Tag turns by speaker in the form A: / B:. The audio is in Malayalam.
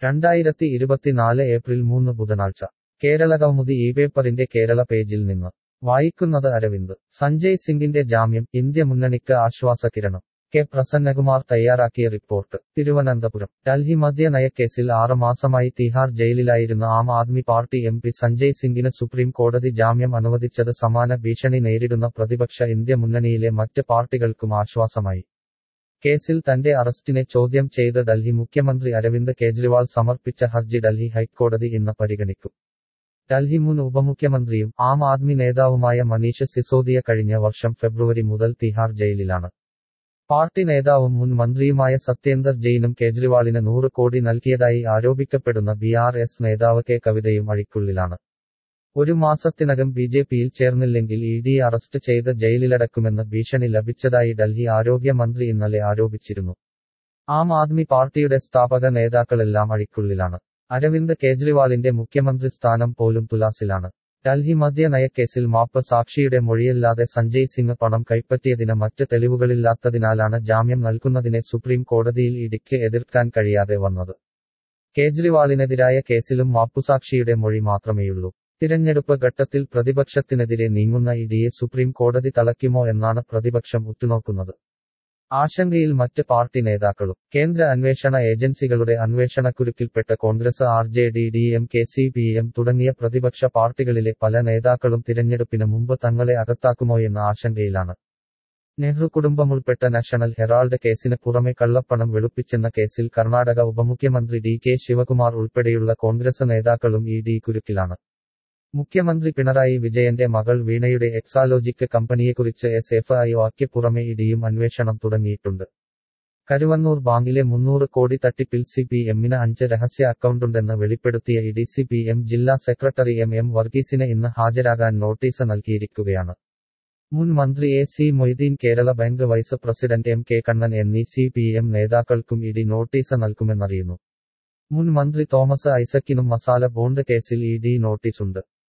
A: രണ്ടായിരത്തി ഇരുപത്തിനാല് ഏപ്രിൽ മൂന്ന് ബുധനാഴ്ച കേരളകൗമുദി ഈ പേപ്പറിന്റെ കേരള പേജിൽ നിന്ന് വായിക്കുന്നത് അരവിന്ദ് സഞ്ജയ് സിംഗിന്റെ ജാമ്യം ഇന്ത്യ മുന്നണിക്ക് ആശ്വാസകിരണം കെ പ്രസന്നകുമാർ തയ്യാറാക്കിയ റിപ്പോർട്ട് തിരുവനന്തപുരം ഡൽഹി മദ്യനയക്കേസിൽ ആറ് മാസമായി തിഹാർ ജയിലിലായിരുന്ന Aam Aadmi Party M P Sanjay സിംഗിന് സുപ്രീം കോടതി ജാമ്യം അനുവദിച്ചത് സമാന ഭീഷണി നേരിടുന്ന പ്രതിപക്ഷ ഇന്ത്യ മുന്നണിയിലെ മറ്റ് പാർട്ടികൾക്കും ആശ്വാസമായി കേസിൽ തന്റെ അറസ്റ്റിനെ ചോദ്യം ചെയ്ത് ഡൽഹി മുഖ്യമന്ത്രി അരവിന്ദ് കെജ്രിവാൾ സമർപ്പിച്ച ഹർജി ഡൽഹി ഹൈക്കോടതി ഇന്ന് പരിഗണിക്കും ഡൽഹി മുൻ ഉപമുഖ്യമന്ത്രിയും ആം ആദ്മി നേതാവുമായ മനീഷ് സിസോദിയ കഴിഞ്ഞ വർഷം ഫെബ്രുവരി മുതൽ തിഹാർ ജയിലിലാണ് പാർട്ടി നേതാവും മുൻ മന്ത്രിയുമായ സത്യേന്ദർ ജെയിനും കേജ്രിവാളിന് നൂറ് കോടി നൽകിയതായി ആരോപിക്കപ്പെടുന്ന ബി ആർ എസ് നേതാവ് കെ കവിതയും അഴിക്കുള്ളിലാണ് ഒരു മാസത്തിനകം ബി ജെ പിയിൽ ചേർന്നില്ലെങ്കിൽ ഇ ഡി അറസ്റ്റ് ചെയ്ത് ജയിലിലടക്കുമെന്ന് ഭീഷണി ലഭിച്ചതായി ഡൽഹി ആരോഗ്യമന്ത്രി ഇന്നലെ ആരോപിച്ചിരുന്നു ആം ആദ്മി പാർട്ടിയുടെ സ്ഥാപക നേതാക്കളെല്ലാം അഴിക്കുള്ളിലാണ് അരവിന്ദ് കേജ്രിവാളിന്റെ മുഖ്യമന്ത്രി സ്ഥാനം പോലും തുലാസിലാണ് ഡൽഹി മദ്യ നയക്കേസിൽ മാപ്പ് സാക്ഷിയുടെ മൊഴിയല്ലാതെ സഞ്ജയ് സിംഗ് പണം കൈപ്പറ്റിയതിന് മറ്റ് തെളിവുകളില്ലാത്തതിനാലാണ് ജാമ്യം നൽകുന്നതിനെ സുപ്രീം കോടതിയിൽ ഇടിക്ക് എതിർക്കാൻ കഴിയാതെ വന്നത് കേജ്രിവാളിനെതിരായ കേസിലും മാപ്പുസാക്ഷിയുടെ മൊഴി മാത്രമേയുള്ളൂ തിരഞ്ഞെടുപ്പ് ഘട്ടത്തിൽ പ്രതിപക്ഷത്തിനെതിരെ നീങ്ങുന്ന ഇഡിയെ സുപ്രീം കോടതി തളയ്ക്കുമോ എന്നാണ് പ്രതിപക്ഷം ഉറ്റുനോക്കുന്നത് ആശങ്കയിൽ മറ്റ് പാർട്ടി നേതാക്കളും കേന്ദ്ര അന്വേഷണ ഏജൻസികളുടെ അന്വേഷണക്കുരുക്കിൽപ്പെട്ട Congress R J D D M K C P M തുടങ്ങിയ പ്രതിപക്ഷ പാർട്ടികളിലെ പല നേതാക്കളും തിരഞ്ഞെടുപ്പിന് മുമ്പ് തങ്ങളെ അകത്താക്കുമോയെന്ന ആശങ്കയിലാണ് നെഹ്റു കുടുംബമുൾപ്പെട്ട നാഷണൽ ഹെറാൾഡ് കേസിന് പുറമെ കള്ളപ്പണം വെളുപ്പിച്ചെന്ന കേസിൽ കർണാടക ഉപമുഖ്യമന്ത്രി ഡി കെ ശിവകുമാർ ഉൾപ്പെടെയുള്ള കോൺഗ്രസ് നേതാക്കളും ഇ ഡി കുരുക്കിലാണ് മുഖ്യമന്ത്രി പിണറായി വിജയന്റെ മകൾ വീണയുടെ എക്സാലോജിക് കമ്പനിയെക്കുറിച്ച് എസ് എഫ് ഐ ഒക്ക് പുറമെ ഇഡിയും അന്വേഷണം തുടങ്ങിയിട്ടുണ്ട് കരുവന്നൂർ ബാങ്കിലെ മുന്നൂറ് കോടി തട്ടിപ്പിൽ സി പി എമ്മിന് അഞ്ച് രഹസ്യ അക്കൗണ്ടുണ്ടെന്ന് വെളിപ്പെടുത്തിയ ഇഡി സി പി എം ജില്ലാ സെക്രട്ടറി എം എം വർഗീസിന് ഇന്ന് ഹാജരാകാൻ നോട്ടീസ് നൽകിയിരിക്കുകയാണ് മുൻ മന്ത്രി A C Moideen Kerala bank vice president M K Kannan എന്നീ സി പി എം നേതാക്കൾക്കും ഇഡി നോട്ടീസ് നൽകുമെന്നറിയുന്നു മുൻ മന്ത്രി തോമസ് ഐസക്കിനും മസാല ബോണ്ട് കേസിൽ ഇ ഡി നോട്ടീസുണ്ട്